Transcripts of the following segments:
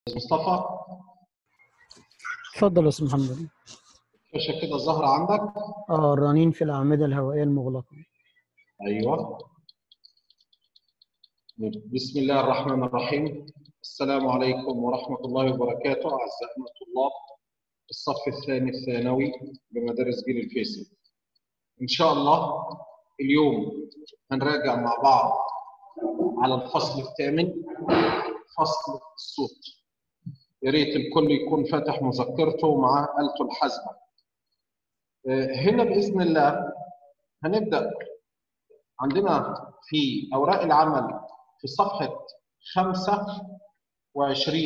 مصطفى اتفضل يا استاذ محمد الشاشه كده ظاهره عندك اه الرنين في الاعمده الهوائيه المغلقه ايوه بسم الله الرحمن الرحيم السلام عليكم ورحمه الله وبركاته اعزائنا الطلاب الصف الثاني الثانوي بمدارس جيل الفيصل ان شاء الله اليوم هنراجع مع بعض على الفصل الثامن فصل الصوت يا ريت الكل يكون فاتح مذكرته مع آلته الحاسبة هنا بإذن الله هنبدأ عندنا في أوراق العمل في صفحة 25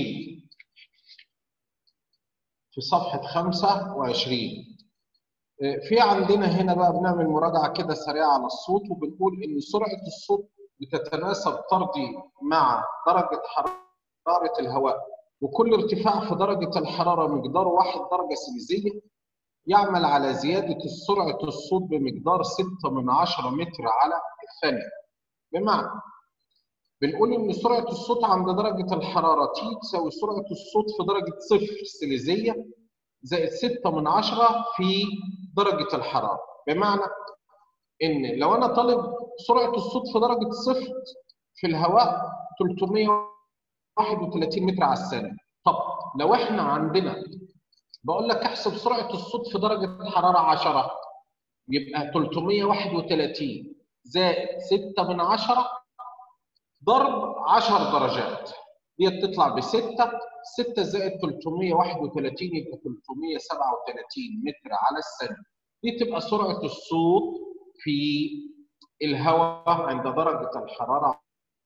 في صفحة 25 في عندنا هنا بقى بنعمل مراجعة كده سريعة على الصوت وبنقول إن سرعة الصوت بتتناسب طردي مع درجة حرارة الهواء وكل ارتفاع في درجة الحرارة مقداره 1 درجة سليزية يعمل على زيادة سرعة الصوت بمقدار 6 من 10 متر على الثانية بمعنى بنقول إن سرعة الصوت عند درجة الحرارة T تساوي سرعة الصوت في درجة صفر سليزية زائد 6 من 10 في درجة الحرارة بمعنى إن لو أنا طالب سرعة الصوت في درجة صفر في الهواء 331 متر على الثانية طب لو احنا عندنا بقول لك احسب سرعة الصوت في درجة حرارة 10 يبقى 331 زائد 6 من 10 ضرب 10 درجات دي تطلع ب 6 6 زائد 331 يبقى 337 متر على الثانية دي تبقى سرعة الصوت في الهواء عند درجة الحرارة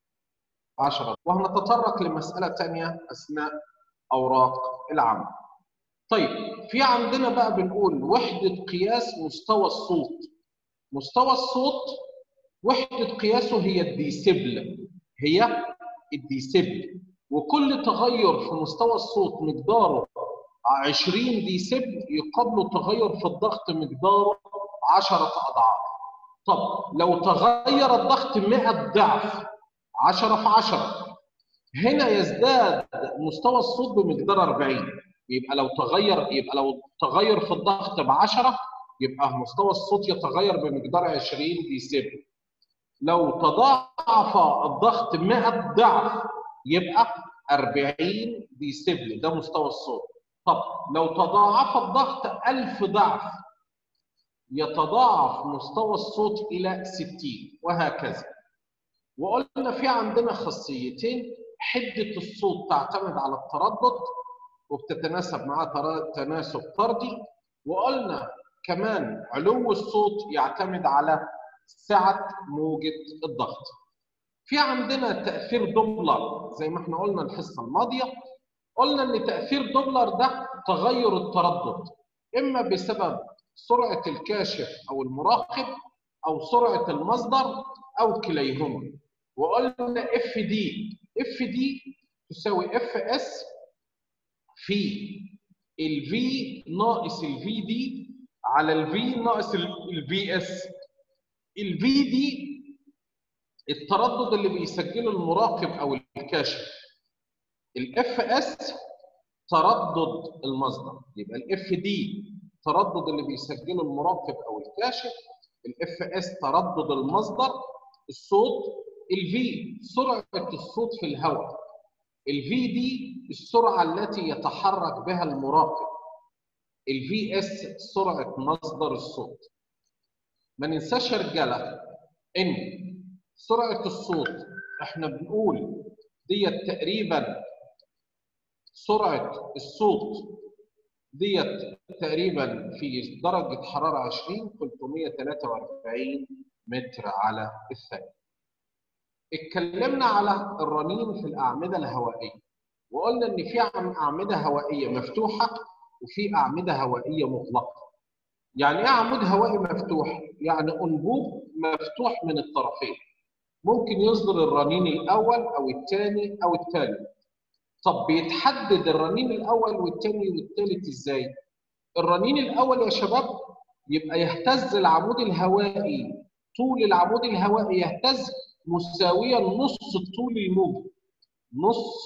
10 وهنتطرق لمسألة ثانية أثناء أوراق العمل. طيب في عندنا بقى بنقول وحدة قياس مستوى الصوت. مستوى الصوت وحدة قياسه هي الديسيبل هي الديسيبل وكل تغير في مستوى الصوت مقداره 20 ديسيبل يقابله تغير في الضغط مقداره 10 أضعاف. طب لو تغير الضغط 100 ضعف 10 في 10 هنا يزداد مستوى الصوت بمقدار 40 يبقى لو تغير يبقى لو تغير في الضغط ب 10 يبقى مستوى الصوت يتغير بمقدار 20 ديسيبل لو تضاعف الضغط 100 ضعف يبقى 40 ديسيبل ده مستوى الصوت طب لو تضاعف الضغط 1000 ضعف يتضاعف مستوى الصوت الى 60 وهكذا وقلنا في عندنا خاصيتين حده الصوت تعتمد على التردد وبتتناسب مع تناسب طردي وقلنا كمان علو الصوت يعتمد على سعه موجه الضغط في عندنا تاثير دوبلر زي ما احنا قلنا الحصه الماضيه قلنا ان تاثير دوبلر ده تغير التردد اما بسبب سرعه الكاشف او المراقب او سرعه المصدر او كليهما وقلنا اف دي اف دي تساوي اف اس في الفي ناقص الفي دي على الفي ناقص الفي اس الفي دي التردد اللي بيسجله المراقب او الكاشف الاف اس تردد المصدر يبقى الاف دي التردد اللي بيسجله المراقب او الكاشف الاف اس تردد المصدر الصوت الفي سرعه الصوت في الهواء الفي دي السرعه التي يتحرك بها المراقب الفي اس سرعه مصدر الصوت ما ننساش يا رجاله ان سرعه الصوت احنا بنقول ديت تقريبا سرعه الصوت ديت تقريبا في درجه حراره 20 343 متر على الثانيه اتكلمنا على الرنين في الاعمده الهوائيه وقلنا ان في اعمده هوائيه مفتوحه وفي اعمده هوائيه مغلقه يعني ايه عمود هوائي مفتوح يعني انبوب مفتوح من الطرفين ممكن يصدر الرنين الاول او الثاني او الثالث طب بيتحدد الرنين الاول والثاني والثالث ازاي الرنين الاول يا شباب يبقى يهتز العمود الهوائي طول العمود الهوائي يهتز مساويا نص الطول الموجب نص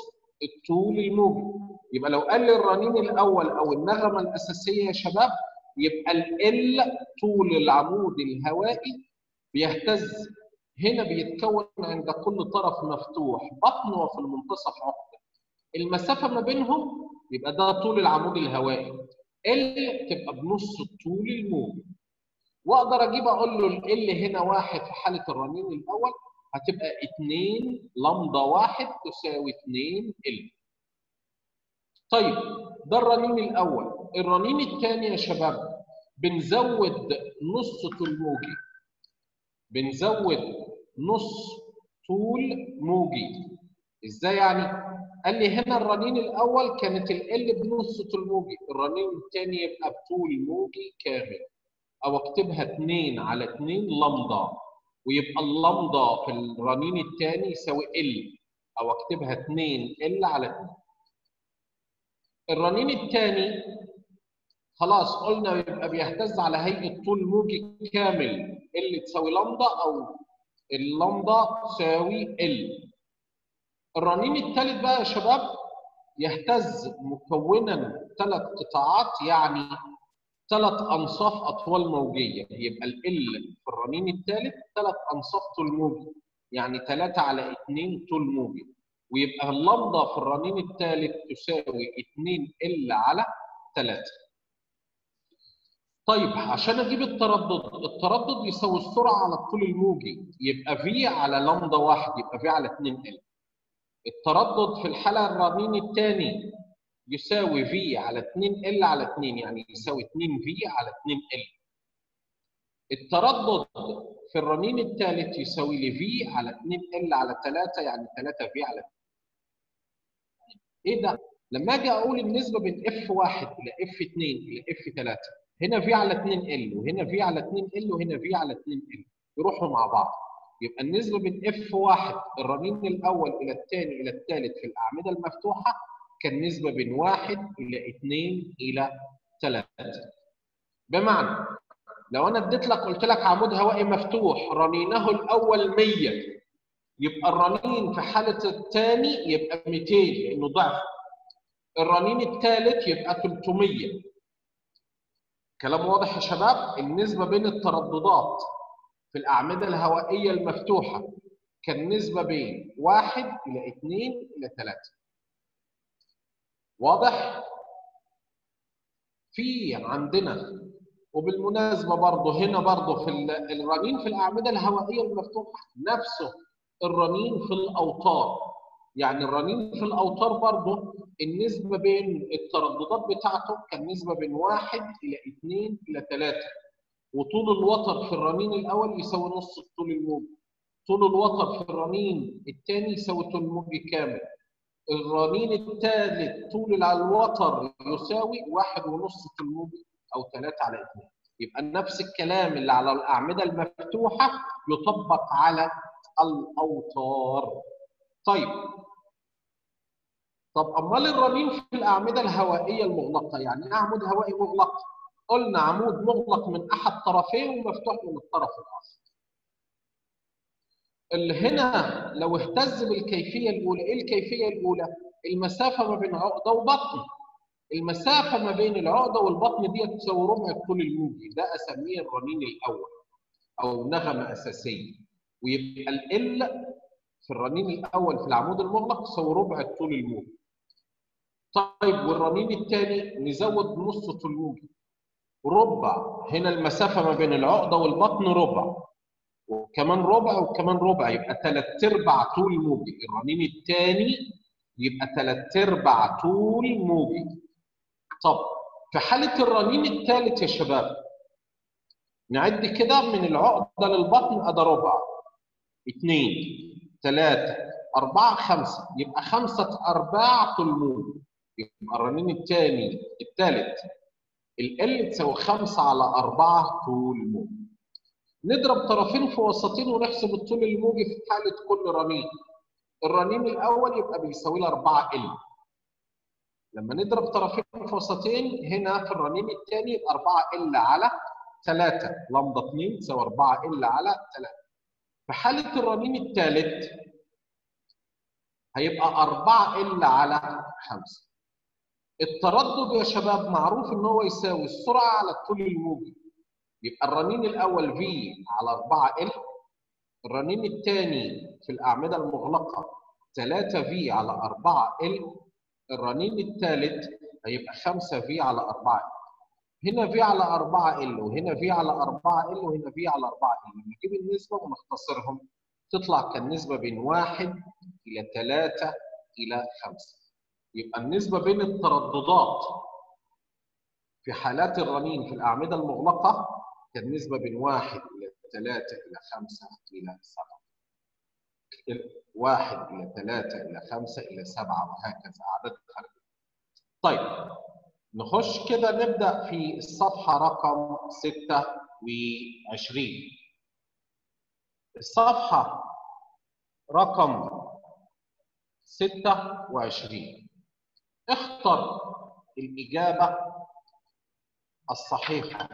الطول الموجي يبقى لو قال لي الرنين الاول او النغمه الاساسيه يا شباب يبقى ال طول العمود الهوائي بيهتز هنا بيتكون عند كل طرف مفتوح بطن وفي المنتصف عقده المسافه ما بينهم يبقى ده طول العمود الهوائي ال تبقى بنص الطول الموجي واقدر اجيب اقول له ال هنا واحد في حاله الرنين الاول هتبقى 2 لمدا واحد تساوي 2 ال طيب ده الرنين الاول الرنين الثاني يا شباب بنزود نص طول موجي بنزود نص طول موجي ازاي يعني قال لي هنا الرنين الاول كانت ال بنص طول موجي الرنين الثاني يبقى بطول موجي كامل او اكتبها 2 على 2 لمدا ويبقى اللمدا في الرنين الثاني يساوي ال او اكتبها 2 ال على 2 الرنين الثاني خلاص قلنا يبقى بيهتز على هيئه طول موجي كامل ال تساوي لمدا او اللمدا تساوي ال الرنين الثالث بقى يا شباب يهتز مكونا ثلاث قطاعات يعني ثلاث انصاف اطوال موجيه يبقى ال في الرنين الثالث ثلاث انصاف طول موجي يعني 3 على 2 طول موجي ويبقى اللمضه في الرنين الثالث تساوي 2 ال على 3 طيب عشان اجيب التردد التردد يساوي السرعه على الطول الموجي يبقى في على لمضه واحد يبقى في على 2 ال التردد في الحاله الرنين الثاني يساوي في على 2 ال على 2 يعني يساوي 2 في على 2 ال التردد في الرنين الثالث يساوي لي في على 2 ال على 3 يعني 3 في على 2 ايه ده لما اجي اقول النسبه بين اف 1 الى اف 2 الى اف 3 هنا في على 2 ال وهنا في على 2 ال وهنا في على 2 ال يروحوا مع بعض يبقى النسبه بين اف 1 الرنين الاول الى الثاني الى الثالث في الاعمده المفتوحه كان نسبه بين 1 الى 2 الى 3 بمعنى لو انا اديت لك قلت لك عمود هوائي مفتوح رنينه الاول 100 يبقى الرنين في حاله الثاني يبقى 200 لانه ضعف الرنين الثالث يبقى 300 كلام واضح يا شباب النسبه بين الترددات في الاعمده الهوائيه المفتوحه كان نسبه بين 1 الى 2 الى 3 واضح في عندنا وبالمناسبه برضه هنا برضه في الرنين في الاعمده الهوائيه المفتوحه نفسه الرنين في الاوتار يعني الرنين في الاوتار برضه النسبه بين الترددات بتاعته كان نسبه بين 1 الى 2 الى 3 وطول الوتر في الرنين الاول يساوي نص الطول الموجي طول الوتر في الرنين الثاني يساوي طول الموجي كامل الرنين الثالث طول الوتر يساوي واحد ونص طول الموجي او 3 على 2 يبقى نفس الكلام اللي على الاعمده المفتوحه يطبق على الاوتار طيب طب امال الرنين في الاعمده الهوائيه المغلقه يعني ايه عمود هوائي مغلق قلنا عمود مغلق من احد طرفيه ومفتوح من الطرف الاخر اللي هنا لو اهتز بالكيفيه الاولى ايه الكيفيه الاولى المسافه ما بين عقده وبطن المسافه ما بين العقده والبطن دي تساوي ربع الطول الموجي ده اسميه الرنين الاول او نغمه اساسيه ويبقى ال في الرنين الاول في العمود المغلق تساوي ربع الطول الموجي طيب والرنين الثاني نزود نص طول موجي ربع هنا المسافه ما بين العقده والبطن ربع وكمان ربع وكمان ربع يبقى ثلاث ارباع طول موجي الرنين الثاني يبقى ثلاث ارباع طول موجي طب في حاله الرنين الثالث يا شباب نعد كده من العقده للبطن ادي ربع اثنين ثلاثه اربعه خمسه يبقى خمسه ارباع طول موجي يبقى الرنين الثاني الثالث ال تساوي 5 على 4 طول موجي نضرب طرفين في وسطين ونحسب الطول الموجي في حاله كل رنين الرنين الاول يبقى بيساوي لي 4 ال لما نضرب طرفين في وسطين هنا في الرنين الثاني يبقى 4 ال على 3 لمضه 2 تساوي 4 ال على 3 في حاله الرنين الثالث هيبقى 4 ال على 5 التردد يا شباب معروف ان هو يساوي السرعه على الطول الموجي يبقى الرنين الاول في على 4 ال الرنين الثاني في الاعمده المغلقه 3 في على 4 ال الرنين الثالث هيبقى 5 في على 4 ال هنا في على 4 ال وهنا في على 4 ال وهنا في على 4 ال لما نجيب النسبه ونختصرهم تطلع كالنسبه بين 1 الى 3 الى 5 يبقى النسبه بين الترددات في حالات الرنين في الاعمده المغلقه كالنسبه بين 1 الى 3 الى 5 الى 7 1 الى 3 الى 5 الى 7 وهكذا اعداد خارجيه طيب نخش كده نبدا في الصفحه رقم 26 الصفحه رقم 26 اختر الإجابة الصحيحة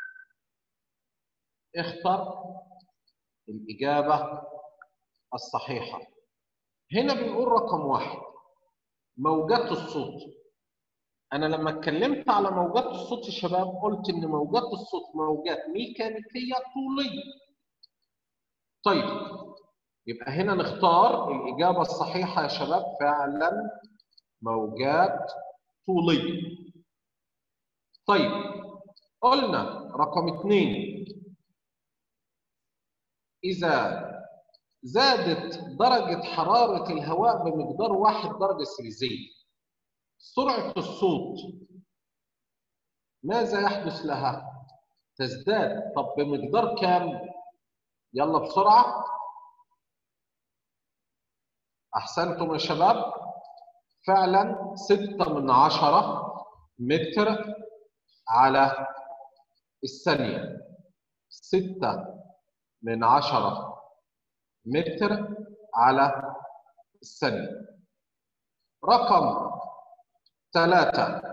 اختر الإجابة الصحيحة هنا بنقول رقم واحد موجات الصوت أنا لما اتكلمت على موجات الصوت يا شباب قلت إن موجات الصوت موجات ميكانيكية طولية طيب يبقى هنا نختار الإجابة الصحيحة يا شباب فعلا موجات طولية طيب قلنا رقم اثنين إذا زادت درجة حرارة الهواء بمقدار واحد درجة سليزية سرعة الصوت ماذا يحدث لها؟ تزداد طب بمقدار كام؟ يلا بسرعة أحسنتم يا شباب فعلا ستة من عشرة متر على الثانية ستة من عشرة متر على الثانية رقم ثلاثة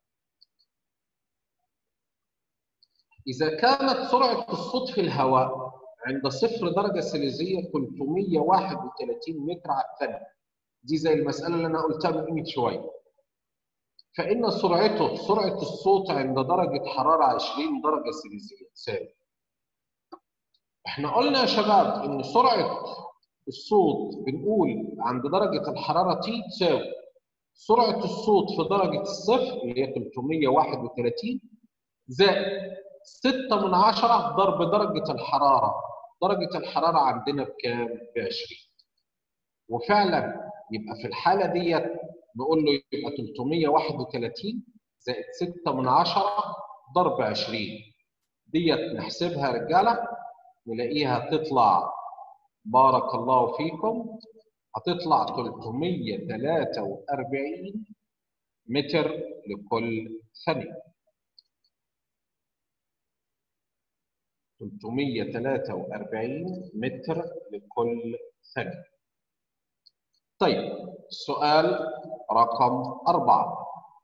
إذا كانت سرعة الصوت في الهواء عند صفر درجة سليزية 331 متر على الثانية دي زي المسألة اللي أنا قلتها من قيمة شوية فإن سرعته سرعة الصوت عند درجة حرارة 20 درجة سليزية تساوي احنا قلنا يا شباب إن سرعة الصوت بنقول عند درجة الحرارة تي تساوي سرعة الصوت في درجة الصفر اللي هي 331 زائد 6 من 10 ضرب درجة الحرارة درجة الحرارة عندنا بكام؟ ب 20 وفعلا يبقى في الحالة ديت نقول له يبقى 331 زائد 6 من 10 ضرب 20 ديت نحسبها رجالة نلاقيها تطلع بارك الله فيكم هتطلع 343 متر لكل ثانية 343 متر لكل ثانية طيب السؤال رقم أربعة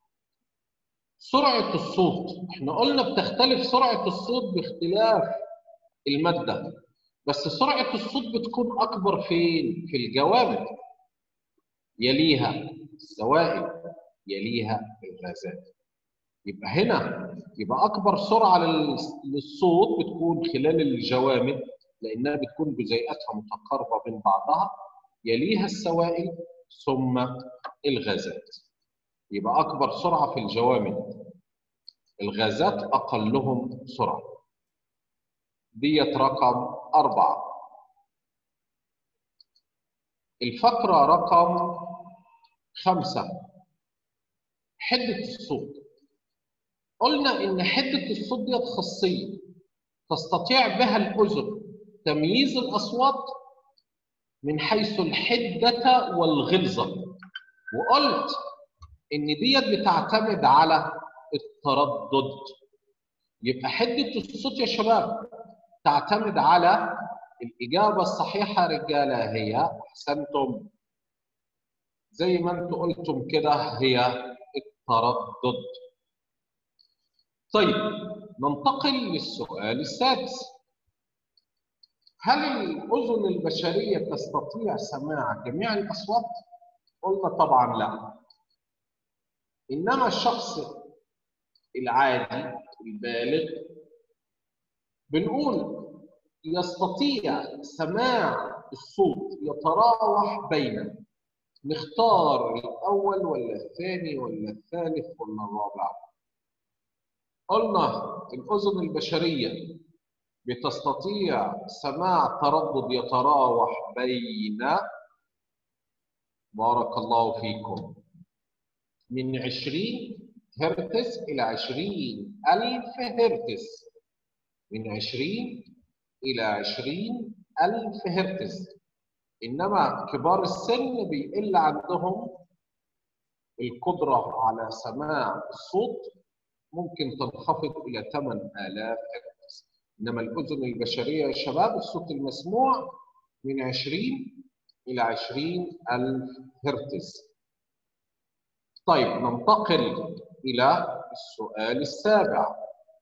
سرعة الصوت احنا قلنا بتختلف سرعة الصوت باختلاف المادة بس سرعة الصوت بتكون أكبر فين؟ في الجوامد يليها السوائل يليها الغازات يبقى هنا يبقى أكبر سرعة للصوت بتكون خلال الجوامد لأنها بتكون جزيئاتها متقاربة بين بعضها يليها السوائل ثم الغازات يبقى أكبر سرعة في الجوامد الغازات أقلهم سرعة ديت رقم أربعة الفقرة رقم خمسة حدة الصوت قلنا إن حدة الصوت ديت خاصية تستطيع بها الأذن تمييز الأصوات من حيث الحدة والغلظة وقلت إن ديت بتعتمد على التردد يبقى حدة الصوت يا شباب تعتمد على الإجابة الصحيحة رجالة هي أحسنتم زي ما أنتم قلتم كده هي التردد طيب ننتقل للسؤال السادس هل الأذن البشرية تستطيع سماع جميع الأصوات؟ قلنا طبعا لا انما الشخص العادي البالغ بنقول يستطيع سماع الصوت يتراوح بين نختار الاول ولا الثاني ولا الثالث ولا الرابع قلنا الاذن البشريه بتستطيع سماع تردد يتراوح بين بارك الله فيكم من 20 هرتز إلى 20 ألف هرتز من 20 إلى 20 ألف هرتز إنما كبار السن بيقل عندهم القدرة على سماع الصوت ممكن تنخفض إلى 8000 هرتز إنما الأذن البشرية يا شباب الصوت المسموع من 20 إلى 20 ألف هرتز طيب ننتقل إلى السؤال السابع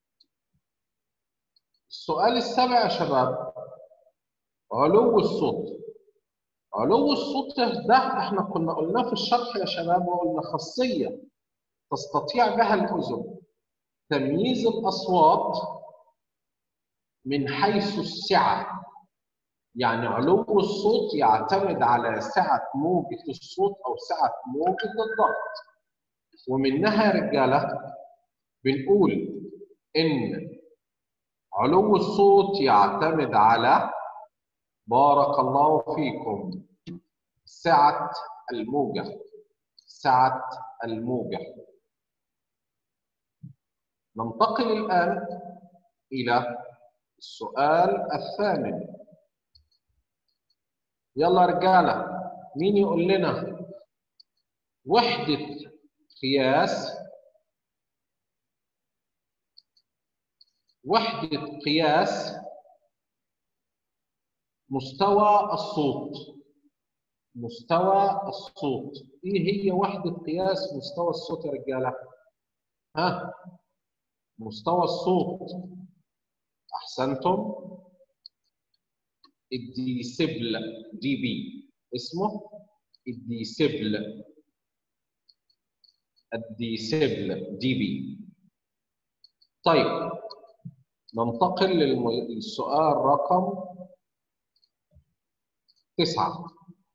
السؤال السابع يا شباب علو الصوت علو الصوت ده احنا كنا قلناه في الشرح يا شباب وقلنا خاصية تستطيع بها الأذن تمييز الأصوات من حيث السعة يعني علو الصوت يعتمد على سعة موجة الصوت أو سعة موجة الضغط ومنها يا رجالة بنقول إن علو الصوت يعتمد على بارك الله فيكم سعة الموجة سعة الموجة ننتقل الآن إلى السؤال الثامن يلا رجالة مين يقول لنا وحدة قياس وحدة قياس مستوى الصوت مستوى الصوت ايه هي وحدة قياس مستوى الصوت يا رجالة ها مستوى الصوت احسنتم الديسبل دي بي اسمه الديسبل الديسبل دي بي طيب ننتقل للسؤال رقم تسعة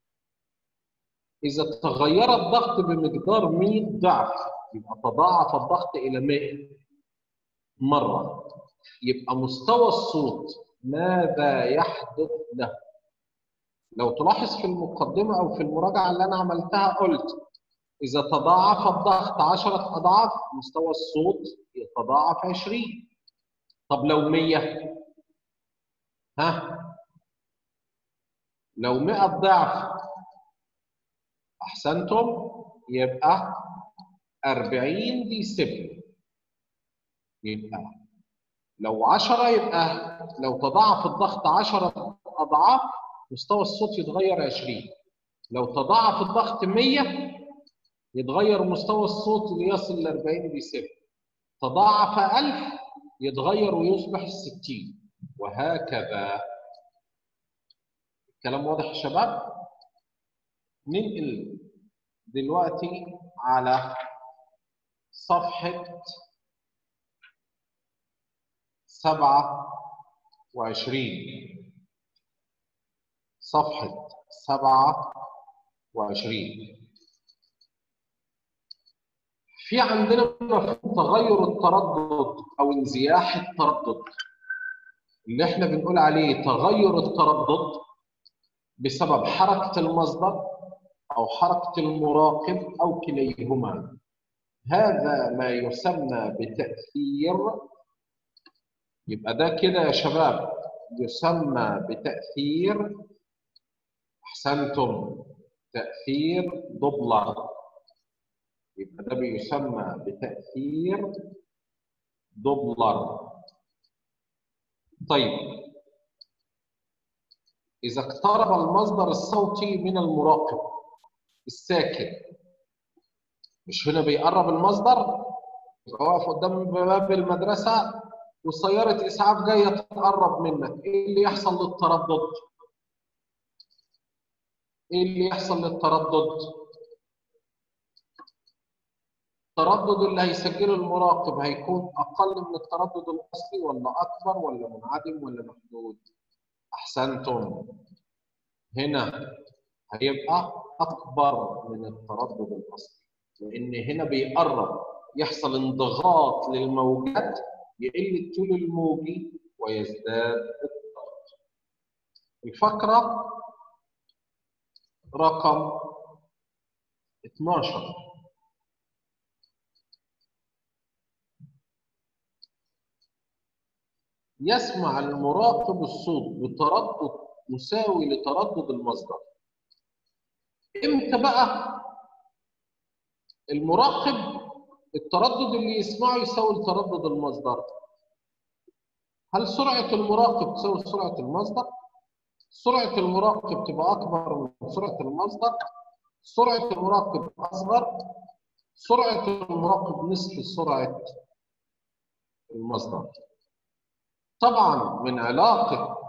إذا تغير الضغط بمقدار 100 ضعف يبقى تضاعف الضغط إلى 100 مرة يبقى مستوى الصوت ماذا يحدث له؟ لو تلاحظ في المقدمة أو في المراجعة اللي أنا عملتها قلت إذا تضاعف الضغط 10 أضعاف مستوى الصوت يتضاعف 20 طب لو 100 ها لو 100 ضعف أحسنتم يبقى 40 ديسيبل يبقى لو 10 يبقى لو تضاعف الضغط 10 أضعاف مستوى الصوت يتغير 20 لو تضاعف الضغط 100 يتغير مستوى الصوت ليصل ل 40 ديسيبل تضاعف 1000 يتغير ويصبح 60 وهكذا الكلام واضح يا شباب ننقل دلوقتي على صفحة سبعة وعشرين صفحة سبعة وعشرين في عندنا مفهوم تغير التردد أو انزياح التردد اللي احنا بنقول عليه تغير التردد بسبب حركة المصدر أو حركة المراقب أو كليهما هذا ما يسمى بتأثير يبقى ده كده يا شباب يسمى بتأثير أحسنتم تأثير دوبلر يبقى ده بيسمى بتأثير دوبلر طيب إذا اقترب المصدر الصوتي من المراقب الساكن مش هنا بيقرب المصدر واقف قدام باب المدرسة وسيارة إسعاف جاية تقرب منك إيه اللي يحصل للتردد؟ إيه اللي يحصل للتردد؟ التردد اللي هيسجله المراقب هيكون اقل من التردد الاصلي ولا اكبر ولا منعدم ولا محدود احسنتم هنا هيبقى اكبر من التردد الاصلي لان هنا بيقرب يحصل انضغاط للموجات يقل الطول الموجي ويزداد الضغط الفقره رقم 12 يسمع المراقب الصوت بتردد مساوي لتردد المصدر امتى بقى المراقب التردد اللي يسمعه يساوي لتردد المصدر هل سرعة المراقب تساوي سرعة المصدر؟ سرعة المراقب تبقى أكبر من سرعة المصدر سرعة المراقب أصغر سرعة المراقب نصف سرعة المصدر طبعا من علاقة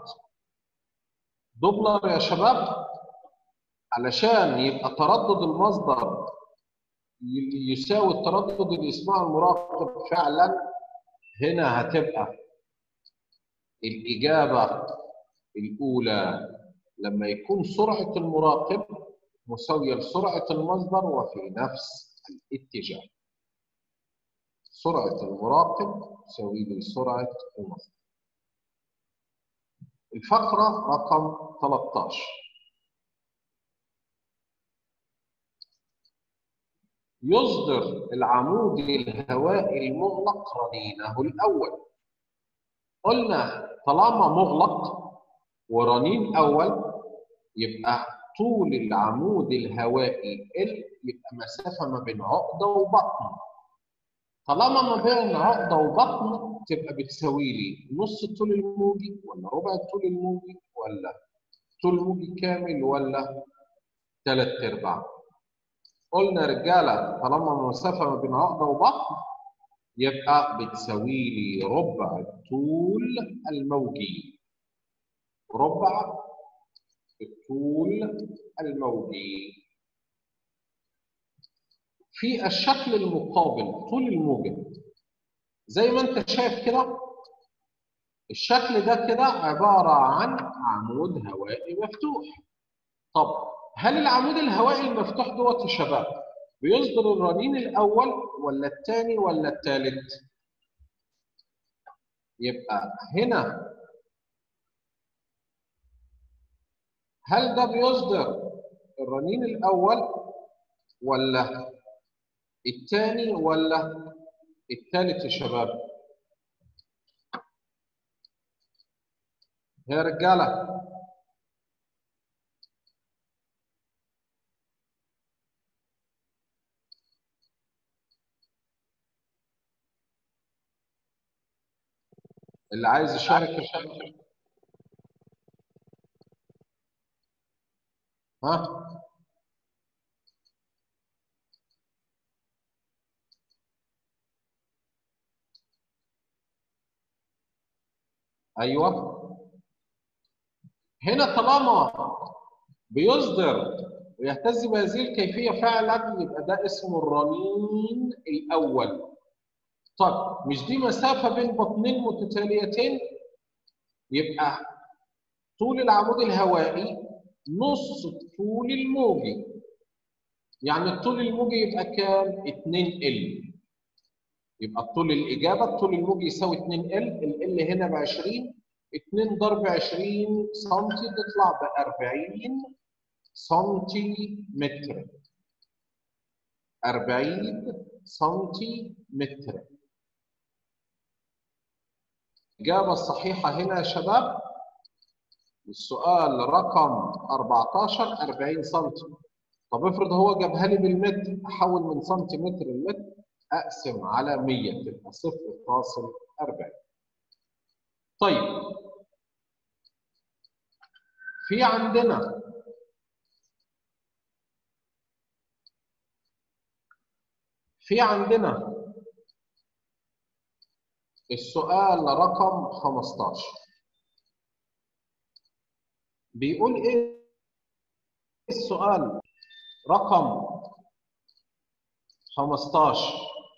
دوبلر يا شباب علشان يبقى تردد المصدر يساوي التردد اللي يسمعه المراقب فعلا هنا هتبقى الإجابة الأولى لما يكون سرعة المراقب مساوية لسرعة المصدر وفي نفس الاتجاه. سرعة المراقب تساوي لسرعة المصدر. الفقرة رقم 13 يصدر العمود الهوائي المغلق رنينه الأول قلنا طالما مغلق ورنين أول يبقى طول العمود الهوائي ال يبقى مسافة ما بين عقدة وبطن طالما ما بين عقدة وبطن تبقى بتساوي لي نص الطول الموجي ولا ربع الطول الموجي ولا طول موجي كامل ولا ثلاث ارباع قلنا رجاله طالما المسافه ما بين عقده وبطن يبقى بتساوي لي ربع الطول الموجي ربع الطول الموجي في الشكل المقابل طول الموجب زي ما انت شايف كده الشكل ده كده عباره عن عمود هوائي مفتوح طب هل العمود الهوائي المفتوح دوت يا شباب بيصدر الرنين الاول ولا الثاني ولا الثالث يبقى هنا هل ده بيصدر الرنين الاول ولا الثاني ولا الثالث يا شباب يا رجاله اللي عايز يشارك يشارك ها ايوه هنا طالما بيصدر ويهتز بهذه الكيفيه فعلا يبقى ده اسمه الرنين الاول طب مش دي مسافه بين بطنين متتاليتين يبقى طول العمود الهوائي نص الطول الموجي يعني الطول الموجي يبقى كام 2 ال يبقى الطول الاجابه الطول الموجي يساوي 2 ال ال هنا ب 20 2 ضرب 20 سم تطلع ب 40 سنتيمتر 40 سنتيمتر الإجابة الصحيحة هنا يا شباب السؤال رقم 14 40 سم طب افرض هو جابها لي بالمتر احول من سنتيمتر لمتر اقسم على 100 تبقى 0.40 طيب في عندنا في عندنا السؤال رقم 15 بيقول ايه السؤال رقم 15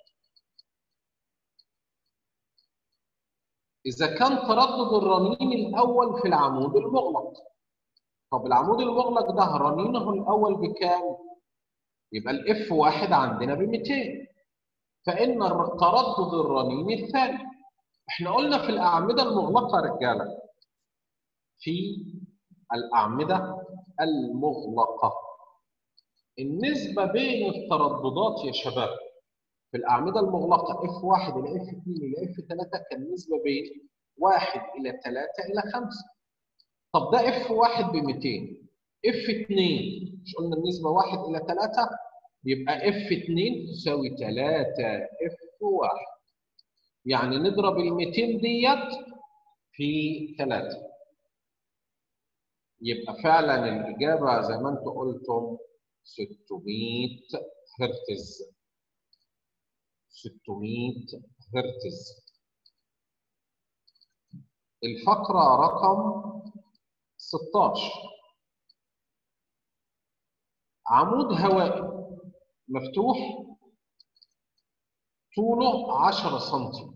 اذا كان تردد الرنين الاول في العمود المغلق طب العمود المغلق ده رنينه الاول بكام يبقى الاف واحد عندنا ب 200 فان تردد الرنين الثاني احنا قلنا في الاعمده المغلقه يا رجاله في الاعمده المغلقه النسبه بين الترددات يا شباب في الاعمده المغلقه اف 1 الى اف 2 الى اف 3 كان النسبه بين 1 الى 3 الى 5 طب ده اف 1 ب 200 اف 2 مش قلنا النسبه 1 الى 3 يبقى اف 2 تساوي 3 اف 1 يعني نضرب ال 200 ديت في 3 يبقى فعلا الاجابه زي ما انتم قلتم 600 هرتز 600 هرتز الفقرة رقم 16 عمود هوائي مفتوح طوله 10 سم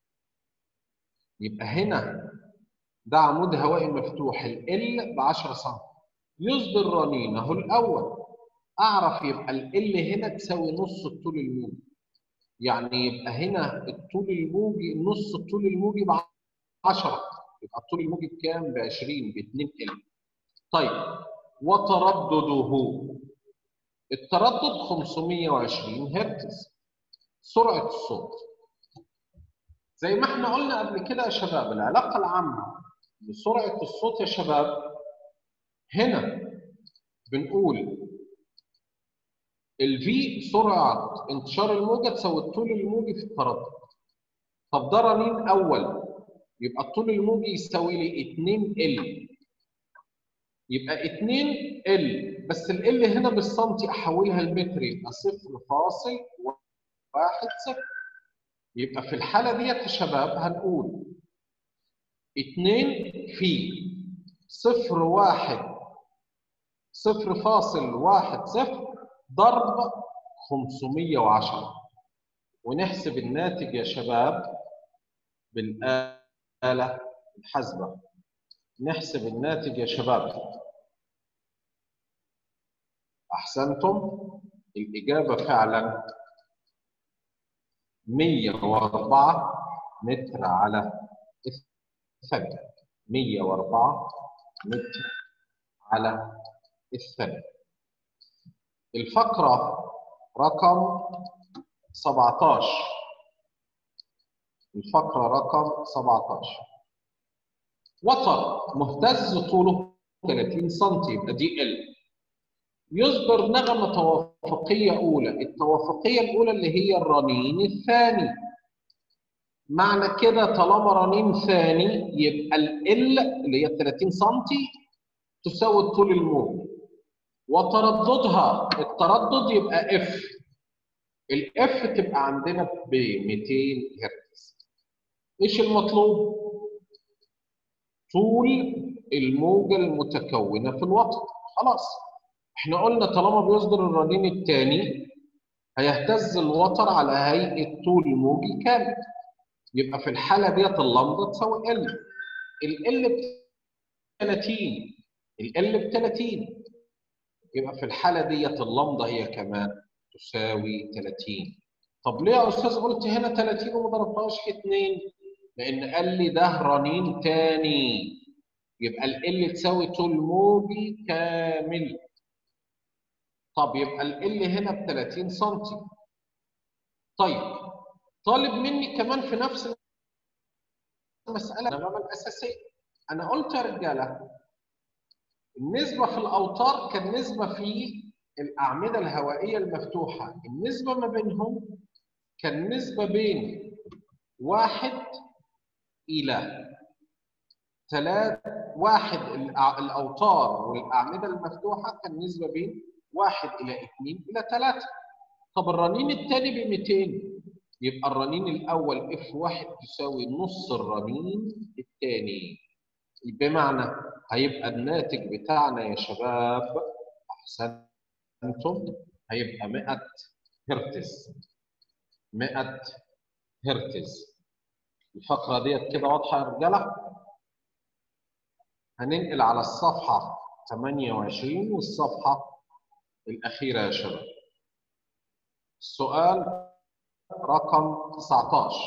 يبقى هنا ده عمود هوائي مفتوح ال ب 10 سم يصدر رنينه الاول اعرف يبقى ال هنا تساوي نص الطول الموجي يعني يبقى هنا الطول الموجي نص الطول الموجي ب 10 يبقى الطول الموجي بكام؟ ب 20 ب 2 ال طيب وتردده التردد 520 هرتز سرعه الصوت زي ما احنا قلنا قبل كده يا شباب العلاقه العامه لسرعه الصوت يا شباب هنا بنقول الفي سرعه انتشار الموجه تساوي الطول الموجي في التردد طب ده رنين اول يبقى الطول الموجي يساوي لي 2 ال يبقى 2 ال بس ال هنا بالسنتي احولها لمتر يبقى 0.1 صفر يبقى في الحاله ديت يا شباب هنقول 2 في 0 1 0.10 ضرب 510 ونحسب الناتج يا شباب بالآلة الحاسبة نحسب الناتج يا شباب أحسنتم الإجابة فعلا 104 متر على الثانية 104 متر على الثانية الفقرة رقم 17 الفقرة رقم 17 وتر مهتز طوله 30 سم يبقى دي ال يصدر نغمة توافقية أولى التوافقية الأولى اللي هي الرنين الثاني معنى كده طالما رنين ثاني يبقى ال اللي هي 30 سم تساوي الطول الموجي وترددها التردد يبقى اف الاف تبقى عندنا ب 200 هرتز ايش المطلوب طول الموجه المتكونه في الوسط خلاص احنا قلنا طالما بيصدر الرنين الثاني هيهتز الوتر على هيئه طول موجي كامل يبقى في الحاله ديت اللمضه تساوي ال ال ب 30 ال ب 30 يبقى في الحاله ديت اللمضه هي كمان تساوي 30 طب ليه يا استاذ قلت هنا 30 وما ضربتهاش في 2 لان قال لي ده رنين تاني يبقى ال تساوي طول موجي كامل طب يبقى ال هنا ب 30 سم طيب طالب مني كمان في نفس المساله النغمه الاساسيه انا قلت يا رجاله النسبه في الاوتار كالنسبه في الاعمده الهوائيه المفتوحه النسبه ما بينهم كالنسبه بين واحد الى ثلاث واحد الاوتار والاعمده المفتوحه كالنسبه بين واحد الى اثنين الى ثلاثه طب الرنين الثاني ب 200 يبقى الرنين الاول اف واحد تساوي نص الرنين الثاني بمعنى هيبقى الناتج بتاعنا يا شباب احسنتم هيبقى 100 هرتز 100 هرتز الفقرة ديت كده واضحة يا رجالة؟ هننقل على الصفحة 28 والصفحة الأخيرة يا شباب. السؤال رقم 19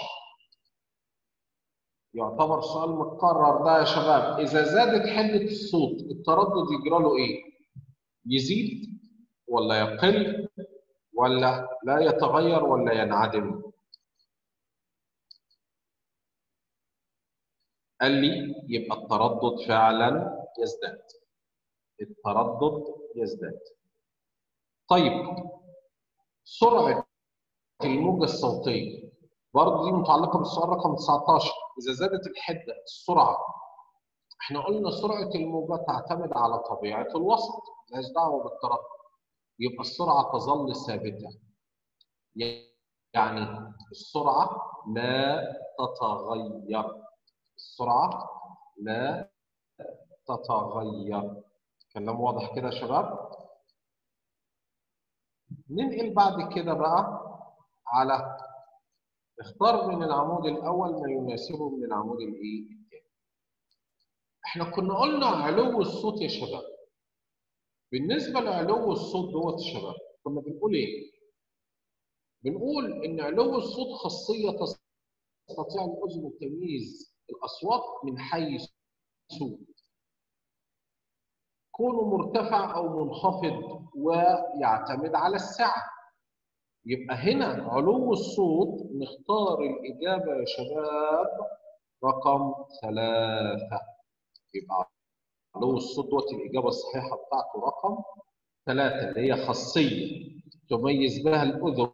يعتبر سؤال متكرر ده يا شباب إذا زادت حدة الصوت التردد يجرى له إيه؟ يزيد ولا يقل ولا لا يتغير ولا ينعدم؟ قال لي يبقى التردد فعلا يزداد التردد يزداد طيب سرعة الموجة الصوتية برضه دي متعلقة بالسؤال رقم 19 إذا زادت الحدة السرعة احنا قلنا سرعة الموجة تعتمد على طبيعة الوسط ملهاش دعوة بالتردد يبقى السرعة تظل ثابتة يعني السرعة لا تتغير السرعة لا تتغير كلام واضح كده يا شباب ننقل بعد كده بقى على اختار من العمود الاول ما يناسبه من العمود الايه الثاني احنا كنا قلنا علو الصوت يا شباب بالنسبه لعلو الصوت دوت يا شباب كنا بنقول ايه بنقول ان علو الصوت خاصيه تستطيع الاذن تمييز الاصوات من حيث كونه مرتفع او منخفض ويعتمد على السعه يبقى هنا علو الصوت نختار الإجابة يا شباب رقم ثلاثة يبقى علو الصوت دوت الإجابة الصحيحة بتاعته رقم ثلاثة اللي هي خاصية تميز بها الأذن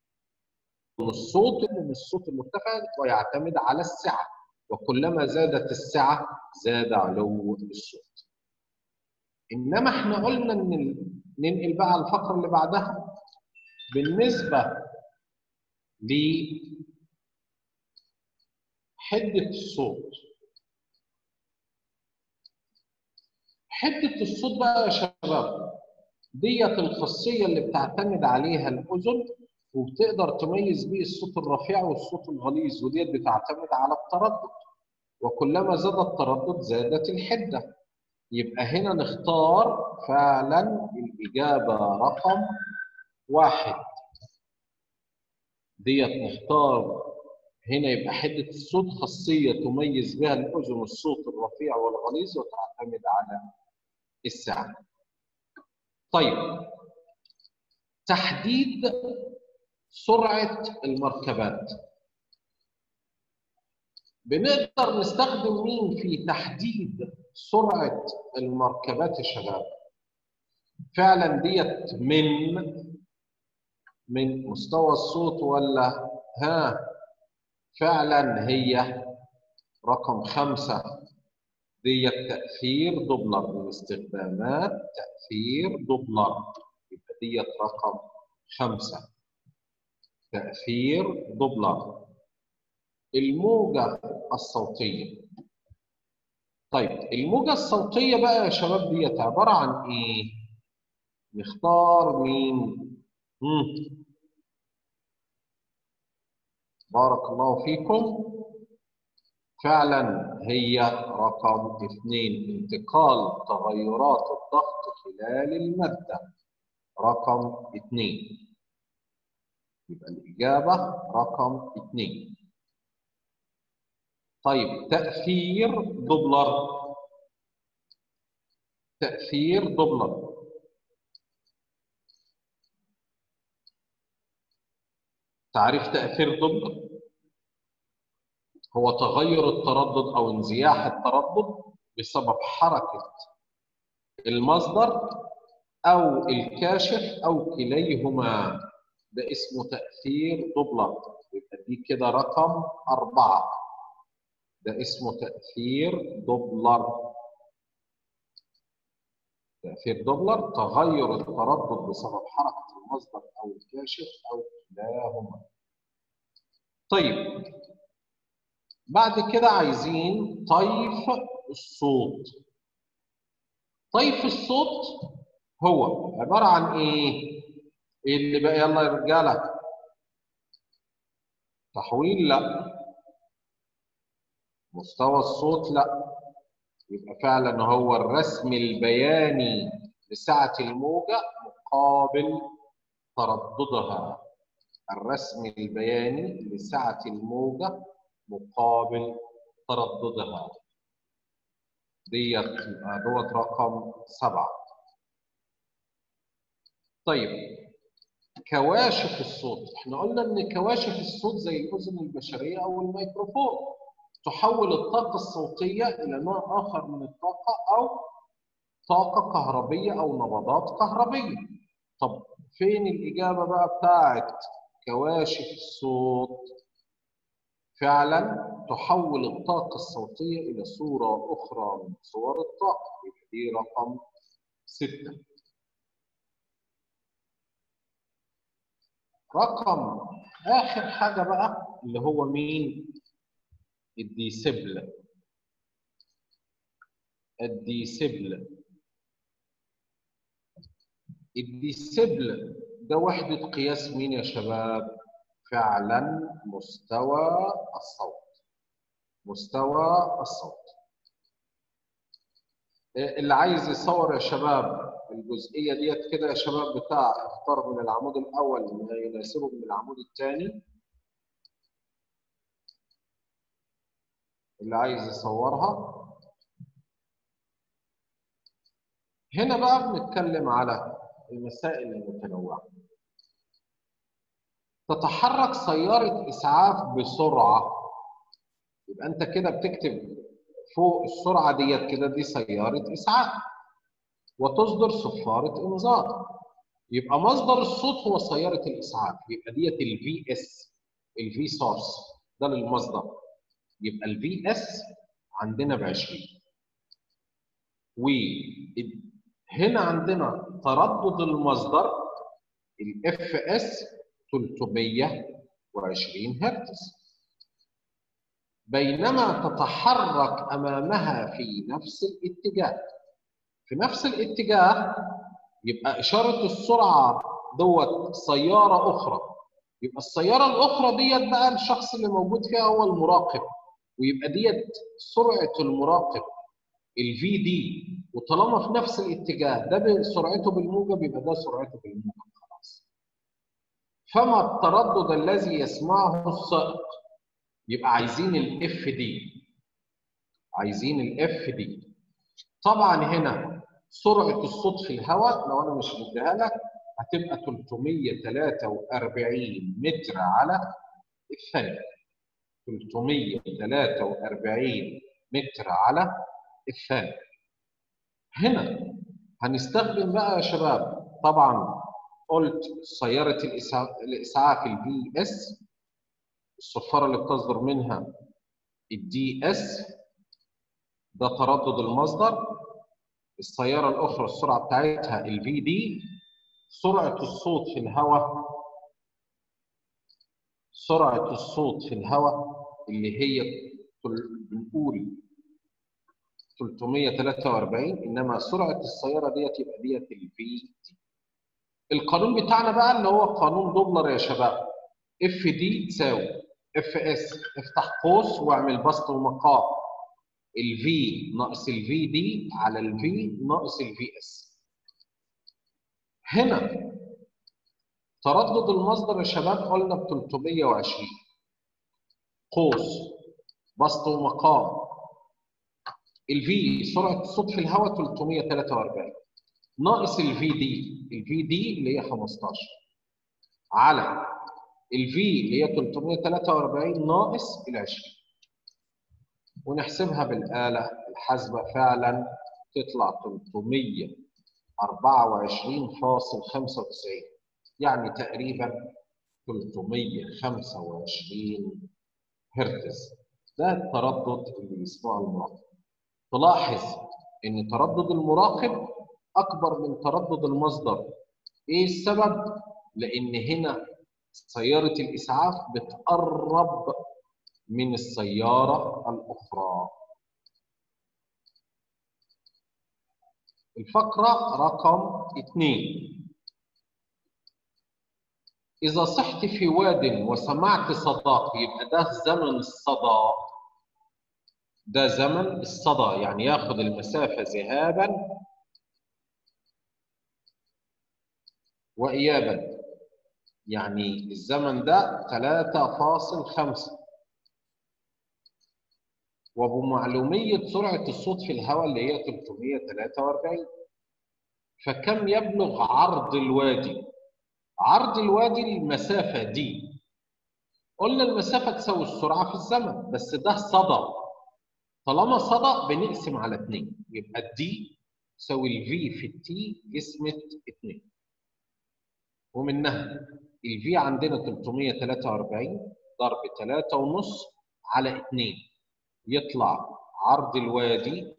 الصوت من الصوت المرتفع ويعتمد على السعة وكلما زادت السعة زاد علو الصوت إنما احنا قلنا إن ننقل بقى على الفقرة اللي بعدها بالنسبة لحدة الصوت حدة الصوت بقى يا شباب ديت الخاصية اللي بتعتمد عليها الأذن وبتقدر تميز بيه الصوت الرفيع والصوت الغليظ وديت بتعتمد على التردد وكلما زاد التردد زادت الحدة يبقى هنا نختار فعلا الإجابة رقم واحد ديت نختار هنا يبقى حدة الصوت خاصية تميز بها الأذن الصوت الرفيع والغليظ وتعتمد على السعة. طيب تحديد سرعة المركبات بنقدر نستخدم مين في تحديد سرعة المركبات يا شباب؟ فعلا ديت من من مستوى الصوت ولا ها فعلا هي رقم خمسة ديت تأثير دوبلر من استخدامات تأثير دوبلر يبقى ديت رقم خمسة تأثير دوبلر الموجة الصوتية طيب الموجة الصوتية بقى يا شباب ديت عبارة عن إيه؟ نختار مين؟ مم. بارك الله فيكم فعلا هي رقم اثنين انتقال تغيرات الضغط خلال المادة رقم اثنين يبقى الإجابة رقم اثنين طيب تأثير دوبلر تأثير دوبلر تعريف تأثير دوبلر هو تغير التردد أو انزياح التردد بسبب حركة المصدر أو الكاشف أو كليهما ده اسمه تأثير دوبلر يبقى دي كده رقم أربعة ده اسمه تأثير دوبلر تأثير دوبلر تغير التردد بسبب حركة المصدر أو الكاشف أو كلاهما. طيب بعد كده عايزين طيف الصوت. طيف الصوت هو عبارة عن إيه؟ إيه اللي بقى يلا يا رجالة؟ تحويل لا مستوى الصوت لا يبقى فعلا هو الرسم البياني لسعة الموجة مقابل ترددها الرسم البياني لسعة الموجة مقابل ترددها ديت دوت رقم سبعة طيب كواشف الصوت احنا قلنا ان كواشف الصوت زي الاذن البشريه او الميكروفون تحول الطاقه الصوتيه الى نوع اخر من الطاقه او طاقه كهربيه او نبضات كهربيه طب فين الاجابه بقى بتاعت كواشف الصوت فعلا تحول الطاقه الصوتيه الى صوره اخرى من صور الطاقه يبقى دي رقم سته رقم اخر حاجه بقى اللي هو مين الديسبل الديسبل الديسبل ده وحده قياس مين يا شباب فعلا مستوى الصوت مستوى الصوت اللي عايز يصور يا شباب الجزئيه ديت كده يا شباب بتاع اختار من العمود الاول ما يناسبه من العمود الثاني اللي عايز يصورها هنا بقى بنتكلم على المسائل المتنوعه تتحرك سياره اسعاف بسرعه يبقى انت كده بتكتب فوق السرعه ديت كده دي سياره اسعاف وتصدر صفاره انذار يبقى مصدر الصوت هو سياره الاسعاف يبقى ديت الفي اس الفي سورس ده للمصدر يبقى الفي اس عندنا ب 20 وهنا عندنا تردد المصدر الاف اس 320 هرتز بينما تتحرك امامها في نفس الاتجاه في نفس الاتجاه يبقى اشاره السرعه دوت سياره اخرى يبقى السياره الاخرى ديت بقى الشخص اللي موجود فيها هو المراقب ويبقى ديت سرعه المراقب الفي دي وطالما في نفس الاتجاه ده سرعته بالموجب يبقى ده سرعته بالموجب خلاص فما التردد الذي يسمعه السائق يبقى عايزين الاف دي عايزين الاف دي طبعا هنا سرعه الصوت في الهواء لو انا مش مديها لك هتبقى 343 متر على الثانيه 343 متر على الثانيه هنا هنستخدم بقى يا شباب طبعا قلت سياره الاسعاف البي اس الصفاره اللي بتصدر منها الدي اس ده تردد المصدر السياره الاخرى السرعه بتاعتها الفي دي سرعه الصوت في الهواء سرعه الصوت في الهواء اللي هي بنقول 343 انما سرعه السياره ديت يبقى ديت الفي دي القانون بتاعنا بقى اللي هو قانون دوبلر يا شباب اف دي تساوي اف اس افتح قوس واعمل بسط ومقام الفي ناقص الفي دي على الفي ناقص الفي اس هنا تردد المصدر يا شباب قلنا ب 320 قوس بسط ومقام الفي سرعه الصوت في الهواء 343 ناقص الفي دي الفي دي اللي هي 15 على الفي اللي هي 343 ناقص ال 20 ونحسبها بالآلة الحاسبة فعلا تطلع 324.95 يعني تقريبا 325 هرتز ده التردد اللي بيسمعه المراقب تلاحظ ان تردد المراقب اكبر من تردد المصدر ايه السبب لان هنا سياره الاسعاف بتقرب من السياره الاخرى الفقره رقم اثنين إذا صحت في واد وسمعت صداك يبقى ده زمن الصدى ده زمن الصدى يعني ياخد المسافة ذهابا وإيابا يعني الزمن ده 3.5 وبمعلومية سرعة الصوت في الهواء اللي هي 343 فكم يبلغ عرض الوادي؟ عرض الوادي المسافة دي قلنا المسافة تساوي السرعة في الزمن بس ده صدى طالما صدى بنقسم على 2 يبقى الدي تساوي الفي في التي قسمة 2 ومنها الفي عندنا 343 ضرب 3 ونص على 2 يطلع عرض الوادي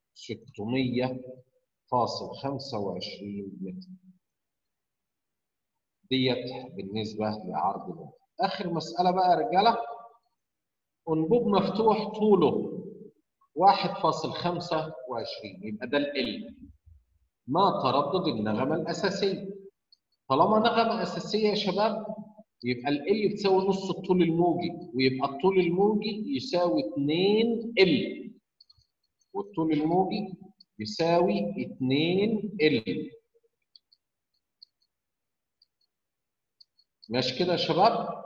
600.25 متر ديت بالنسبة لعرض الوادي آخر مسألة بقى يا رجالة أنبوب مفتوح طوله 1.25 يبقى ده ال ما تردد النغمة الأساسية طالما نغمة أساسية يا شباب يبقى ال بتساوي نص الطول الموجي ويبقى الطول الموجي يساوي 2 ال والطول الموجي يساوي 2 ال ماشي كده يا شباب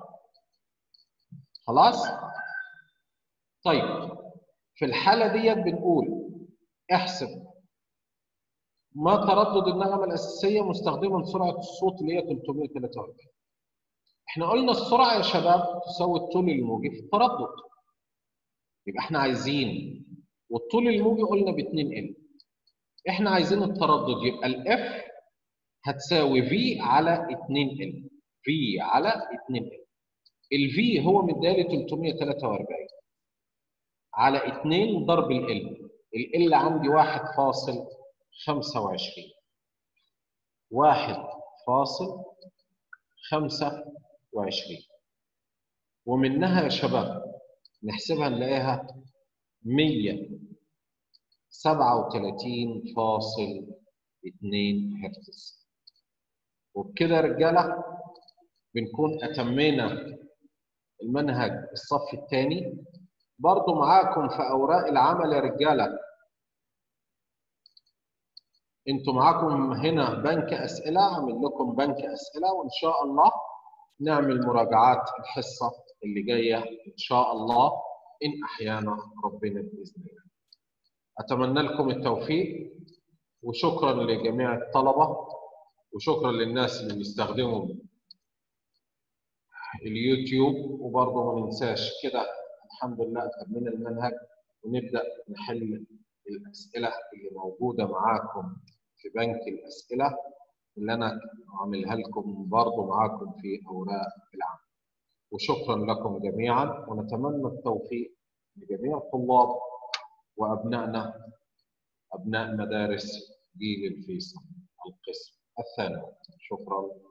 خلاص طيب في الحالة ديت بنقول احسب ما تردد النغمة الأساسية مستخدما سرعة الصوت اللي هي 343 احنا قلنا السرعة يا شباب تساوي الطول الموجي في التردد يبقى احنا عايزين والطول الموجي قلنا ب 2 ال احنا عايزين التردد يبقى الاف هتساوي في على 2 ال في على 2 ال الفي هو مدالي 343 على 2 ضرب ال ال ال عندي 1.25 1.25 ومنها يا شباب نحسبها نلاقيها 137.2 هرتز وبكده يا رجاله بنكون اتمينا المنهج الصف الثاني برضو معاكم في اوراق العمل يا رجاله انتوا معاكم هنا بنك اسئله اعمل لكم بنك اسئله وان شاء الله نعمل مراجعات الحصه اللي جايه ان شاء الله ان احيانا ربنا باذن الله. اتمنى لكم التوفيق وشكرا لجميع الطلبه وشكرا للناس اللي بيستخدموا اليوتيوب وبرضه ما ننساش كده الحمد لله كملنا المنهج ونبدا نحل الاسئله اللي موجوده معاكم في بنك الاسئله اللي انا عاملها لكم برضه معاكم في اوراق العمل. وشكرا لكم جميعا ونتمنى التوفيق لجميع الطلاب وابنائنا ابناء مدارس جيل الفيصل القسم الثانوي شكرا